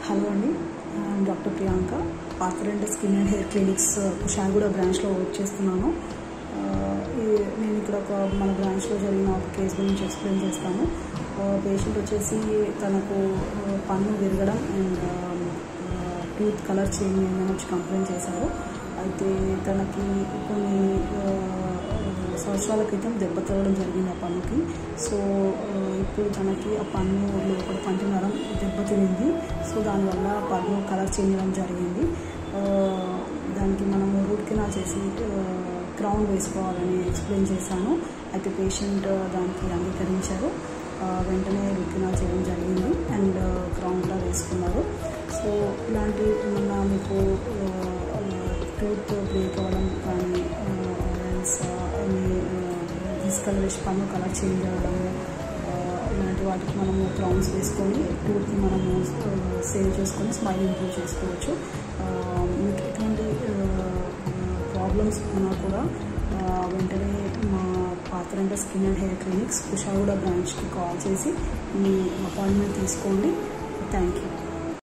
hello అండి నేను doctor Priyanka పాత్రంటే skin and hair clinics Kushaiguda బ్రాంచ్లో వర్క్ చేస్తున్నాను ఆ, ఈ- నేను ఇక్కడ ఒక మన బ్రాంచ్లో జరిగిన ఒక కేసు గురించి ఎక్స్ప్లెయిన్ చేస్తాను పేషెంట్ వచ్చేసి తనకు ఆ, పన్ను విరగడం అండ్ టూత్ కలర్ చేంజ్ అయిందని వచ్చి కంప్లైంట్ చేశారు అయితే తనకి కొన్ని ఆ, సంవత్సరాల క్రితం దెబ్బ తగలడం జరిగింది ఆ పన్నుకి సో ఆ, ఇప్పుడు తనకి ఆ పన్ను లోపల పంటి నరం దెబ్బతినింది సో దానివల్ల పన్ను కలర్ చేంజ్ అవ్వడం జరిగింది ఆ, దానికి మనము రూట్ కెనాల్ చేసి క్రౌన్ వేసుకోవాలని ఎక్స్ప్లెయిన్ చేశాను అయితే పేషెంట్ దానికి అంగీకరించారు ఆ, వెంటనే రూట్ కెనాల్ చేయడం జరిగింది అండ్ క్రౌన్ కూడా వేసుకున్నారు సో ఇలాంటి మన మీకు టూత్ బ్రేక్ అవ్వడం కానీ డిస్కలరేషన్ పన్ను కలర్ చేంజ్ అవ్వడము ఆ, ఇలాంటి వాటికి మనము క్రౌన్స్ వేసుకొని టూత్ని మనము సేవ్ చేసుకొని స్మైల్ ఇంప్రూవ్ చేసుకోవచ్చు ఆ, మీకు ఎటువంటి ప్రాబ్లమ్స్ ఉన్నా కూడా ఆ, వెంటనే మా పాత్రంట skin and hair clinics Kushaiguda బ్రాంచ్కి కాల్ చేసి మీ అపాయింట్మెంట్ తీసుకోండి థ్యాంక్ యూ